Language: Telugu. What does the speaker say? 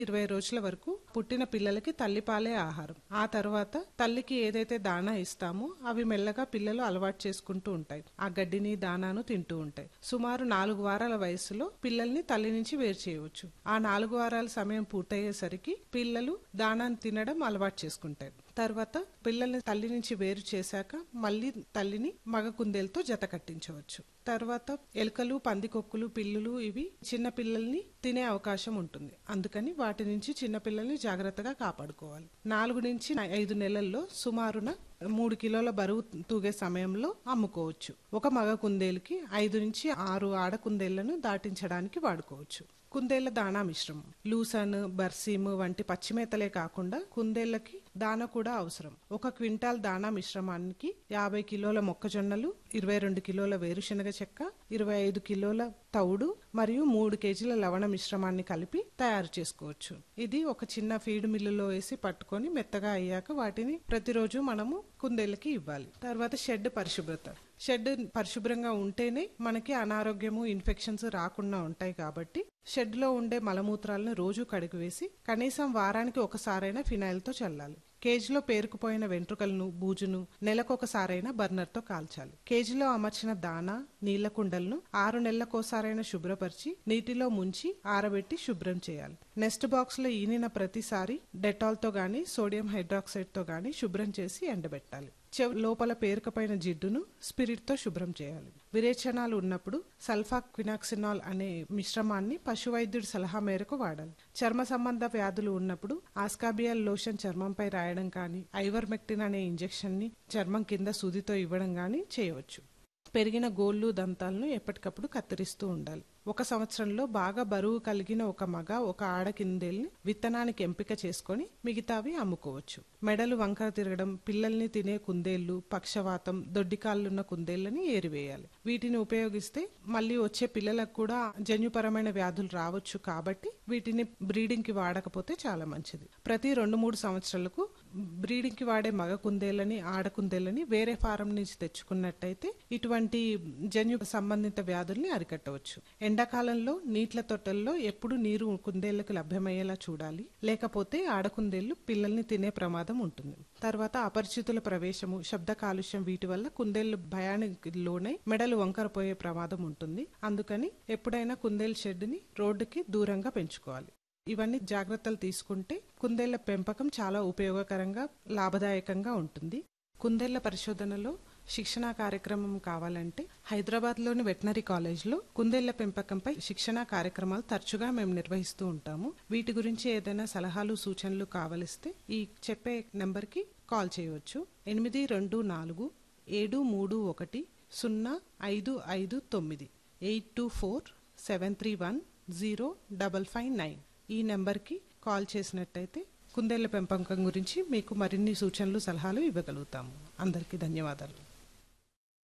ఇరవై రోజుల వరకు పుట్టిన పిల్లలకి తల్లిపాలే ఆహారం ఆ తర్వాత తల్లికి ఏదైతే దానా ఇస్తామో అవి మెల్లగా పిల్లలు అలవాటు చేసుకుంటూ ఉంటాయి ఆ గడ్డిని దానాను తింటూ ఉంటాయి సుమారు నాలుగు వారాల వయసులో పిల్లల్ని తల్లి నుంచి వేరు చేయవచ్చు ఆ నాలుగు వారాల సమయం పూర్తయ్యేసరికి పిల్లలు దానాన్ని తినడం అలవాటు చేసుకుంటాయి తర్వాత పిల్లల్ని తల్లి నుంచి వేరు చేశాక మళ్ళీ తల్లిని మగ కుందేలతో జత కట్టించవచ్చు తర్వాత ఎలుకలు పందికొక్కులు పిల్లులు ఇవి చిన్న పిల్లల్ని తినే అవకాశం ఉంటుంది అందుకని వాటి నుంచి చిన్న పిల్లల్ని జాగ్రత్తగా కాపాడుకోవాలి నాలుగు నుంచి ఐదు నెలల్లో సుమారున మూడు కిలోల బరువు తూగే సమయంలో అమ్ముకోవచ్చు ఒక మగ కుందేలుకి ఐదు నుంచి ఆరు ఆడ కుందేళ్లను దాటించడానికి వాడుకోవచ్చు కుందేళ్ల దాణా మిశ్రమం లూసన్ బర్సీమ్ వంటి పచ్చిమేతలే కాకుండా కుందేళ్లకి దాన కూడా అవసరం ఒక క్వింటాల్ దాణా మిశ్రమానికి యాభై కిలోల మొక్కజొన్నలు ఇరవై రెండు కిలోల వేరుశనగ చెక్క ఇరవై ఐదు కిలోల తౌడు మరియు మూడు కేజీల లవణ మిశ్రమాన్ని కలిపి తయారు చేసుకోవచ్చు ఇది ఒక చిన్న ఫీడ్ మిల్లులో వేసి పట్టుకొని మెత్తగా అయ్యాక వాటిని ప్రతిరోజు మనము కుందేళ్ళకి ఇవ్వాలి తర్వాత షెడ్ పరిశుభ్రత షెడ్ పరిశుభ్రంగా ఉంటేనే మనకి అనారోగ్యము ఇన్ఫెక్షన్స్ రాకుండా ఉంటాయి కాబట్టి షెడ్ లో ఉండే మలమూత్రాలను రోజు కడిగివేసి కనీసం వారానికి ఒకసారైనా ఫినాయిల్ తో చల్లాలి కేజీలో పేరుకుపోయిన వెంట్రుకలను బూజును నెలకొకసారైనా బర్నర్తో కాల్చాలి కేజీలో అమర్చిన దానా నీళ్ల కుండలను ఆరు నెలలకోసారైనా శుభ్రపరిచి నీటిలో ముంచి ఆరబెట్టి శుభ్రం చేయాలి నెస్ట్ బాక్స్ లో ఈనిన ప్రతిసారి డెటాల్ తో గాని సోడియం హైడ్రాక్సైడ్ తో గాని శుభ్రం చేసి ఎండబెట్టాలి చెవి లోపల పేరుకపోయిన జిడ్డును స్పిరిట్ తో శుభ్రం చేయాలి విరేచనాలు ఉన్నప్పుడు సల్ఫా క్వినాక్సినాల్ అనే మిశ్రమాన్ని పశువైద్యుడి సలహా మేరకు వాడాలి చర్మ సంబంధ వ్యాధులు ఉన్నప్పుడు ఆస్కాబియల్ లోషన్ చర్మంపై రాయడం కానీ ఐవర్మెక్టిన్ అనే ఇంజెక్షన్ ని చర్మం కింద సూదితో ఇవ్వడం కానీ చేయవచ్చు పెరిగిన గోళ్ళు దంతాలను ఎప్పటికప్పుడు కత్తిరిస్తూ ఉండాలి ఒక సంవత్సరంలో బాగా బరువు కలిగిన ఒక మగ ఒక ఆడ కిందేల్ని విత్తనానికి ఎంపిక చేసుకొని మిగతావి అమ్ముకోవచ్చు మెడలు వంకర తిరగడం పిల్లల్ని తినే కుందేళ్లు పక్షవాతం దొడ్డికాళ్ళున్న కుందేళ్లని ఏరివేయాలి వీటిని ఉపయోగిస్తే మళ్ళీ వచ్చే పిల్లలకు కూడా జన్యుపరమైన వ్యాధులు రావచ్చు కాబట్టి వీటిని బ్రీడింగ్ కి వాడకపోతే చాలా మంచిది ప్రతి రెండు మూడు సంవత్సరాలకు బ్రీడింగ్ కి వాడే మగ కుందేళ్ళని ఆడ కుందేళ్ళని వేరే ఫారం నుంచి తెచ్చుకున్నట్టయితే ఇటువంటి జన్యు సంబంధిత వ్యాధుల్ని అరికట్టవచ్చు ఎండాకాలంలో నీట్ల తొట్టల్లో ఎప్పుడు నీరు కుందేళ్లకు లభ్యమయ్యేలా చూడాలి లేకపోతే ఆడకుందేళ్లు పిల్లల్ని తినే ప్రమాదం ఉంటుంది తర్వాత అపరిచితుల ప్రవేశము శబ్ద కాలుష్యం వీటి వల్ల కుందేళ్లు భయానికి లోనై మెడలు వంకరపోయే ప్రమాదం ఉంటుంది అందుకని ఎప్పుడైనా కుందేలు షెడ్ని రోడ్డుకి దూరంగా పెంచుకోవాలి ఇవన్నీ జాగ్రత్తలు తీసుకుంటే కుందేళ్ల పెంపకం చాలా ఉపయోగకరంగా లాభదాయకంగా ఉంటుంది కుందేళ్ల పరిశోధనలో శిక్షణా కార్యక్రమం కావాలంటే హైదరాబాద్లోని వెటనరీ కాలేజ్లో కుందేళ్ల పెంపకంపై శిక్షణా కార్యక్రమాలు తరచుగా మేము నిర్వహిస్తూ ఉంటాము వీటి గురించి ఏదైనా సలహాలు సూచనలు కావలిస్తే ఈ చెప్పే నెంబర్కి కాల్ చేయవచ్చు ఎనిమిది రెండు నాలుగు ఏడు మూడు ఒకటి సున్నా ఐదు ఐదు తొమ్మిది eight two four seven three one zero double five nine ఈ నెంబర్కి కాల్ చేసినట్టయితే కుందేళ్ల పెంపకం గురించి మీకు మరిన్ని సూచనలు సలహాలు ఇవ్వగలుగుతాము అందరికీ ధన్యవాదాలు